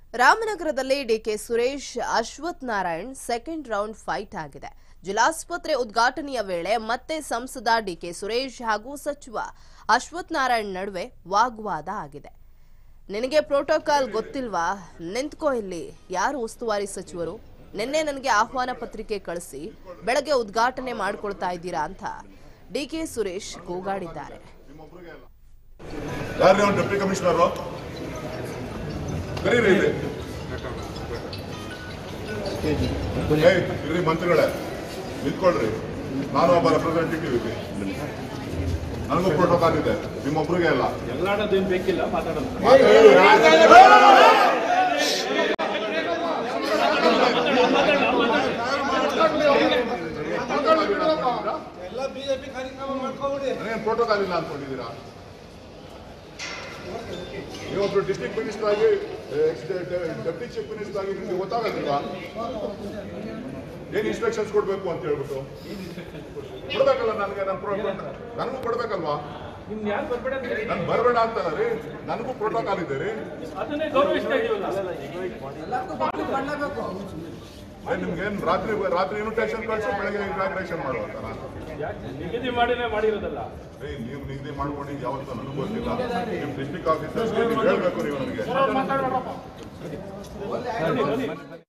ರಾಮನಗರದಲ್ಲಿ DK Suresh Ashwath Narayan second round fight ಆಗಿದೆ ಜಿಲ್ಲಾಸ್ಪತ್ರೆ ಉದ್ಘಾಟನೆಯ ವೇಳೆ ಮತ್ತೆ ಸಂಸದ ಡಿಕೆ ಸುರೇಶ್ ಹಾಗೂ ಸಚಿವ ಅಶ್ವಥ್ ನಾರಾಯಣ್ ನಡುವೆ ವಾಗ್ವಾದ ಆಗಿದೆ ನಿನಗೆ ಪ್ರೋಟೋಕಾಲ್ ಗೊತ್ತಿಲ್ವಾ ನಿಂತ್ಕೋ ಇಲ್ಲಿ ಯಾರು ಉಸ್ತುವಾರಿ ಸಚಿವರು ನಿನ್ನೆ ನನಗೆ ಆಹ್ವಾನ ಪತ್ರಿಕೆ ಕಳಿಸಿ ಬೆಳಗ್ಗೆ ಉದ್ಘಾಟನೆ ಮಾಡ್ಕೊಳ್ತಾ ಇದ್ದೀರಾ ಅಂತ ಡಿಕೆ ಸುರೇಶ್ ಕೂಗಾಡಿದ್ದಾರೆ ಯಾರು ಅವ್ನು ಡೆಪ್ಟಿ ಕಮಿಷನರು ಕರೀರಿ ಇಲ್ಲಿ ಏಯ್, ಇರ್ರಿ ಮಂತ್ರಿಗಳೇ ನಿಂತ್ಕೊಳ್ರಿ ನಾನು ಒಬ್ಬ ರೆಪ್ರೆಸೆಂಟೇಟಿವ್ ಇದ್ದೀನಿ ನನಗೂ ಪ್ರೋಟೋಕಾಲ್ ಇದೆ ನಿಮ್ಮೊಬ್ರಿಗೆ ಅಲ್ಲ ಎಲ್ಲಾಡೋದೇನು ಬೇಕಿಲ್ಲ ಮಾತಾಡೋಣ ನನಗೇನು ಪ್ರೋಟೋಕಾಲ್ ಇಲ್ಲ ಅನ್ಕೊಂಡಿದ್ದೀರಾ ನೀವೊಬ್ರು ಡಿಸ್ಟ್ರಿಕ್ಟ್ ಮಿನಿಸ್ಟರ್ ಆಗಿ ಡೆಪ್ಟಿ ಚೀಫ್ ಮಿನಿಸ್ಟರ್ ಆಗಿ ನಿಮ್ಗೆ ಗೊತ್ತಾಗೋದಿಲ್ವಾ ಏನು ಇನ್ಸ್ಟ್ರಕ್ಷನ್ಸ್ ಕೊಡಬೇಕು ಅಂತ ಹೇಳ್ಬಿಟ್ಟು ಕೊಡ್ಬೇಕಲ್ಲ ನನಗೆ ನನ್ನ ಪ್ರೋ ನನಗೂ ಕೊಡ್ಬೇಕಲ್ವಾ ನಿಮ್ನ ಯಾರು ಬರ್ಬೇಡ ಅಂತ ಹೇಳಿ ನನ್ ಬರಬೇಡ ಅಂತಲ್ಲ ರೀ ನನಗೂ ಪ್ರೋಟೋಕಾಲ್ ಇದೆ ರೀ ಅದನ್ನೇ ಗೌರವಿಸ್ತಾ ಇದೀವಲ್ಲ ಏ, ನಿಮ್ಗೇನ್ ರಾತ್ರಿ ರಾತ್ರಿ ಇನ್ವಿಟೇಷನ್ ಕಳಿಸು ಬೆಳಗ್ಗೆ ಇನಾಗ್ರೇಷನ್ ಮಾಡುವಂತಾರ ಯಾಕೆ ನಿಗದಿ ಮಾಡಿನೇ ಮಾಡಿರೋದಲ್ಲ ಏ ನೀವು ನಿಗದಿ ಮಾಡ್ಕೊಂಡು ಯಾವತ್ತೂ ನನಗೂ ಗೊತ್ತಿಲ್ಲ ನಿಮ್ ಡಿಸ್ಟ್ರಿಕ್ಟ್ ಆಫೀಸರ್ಸ್ಗೆ ನೀವು ಹೇಳ್ಬೇಕು ನೀವು ನನಗೆ ಬನ್ನಿ, ಬನ್ನಿ.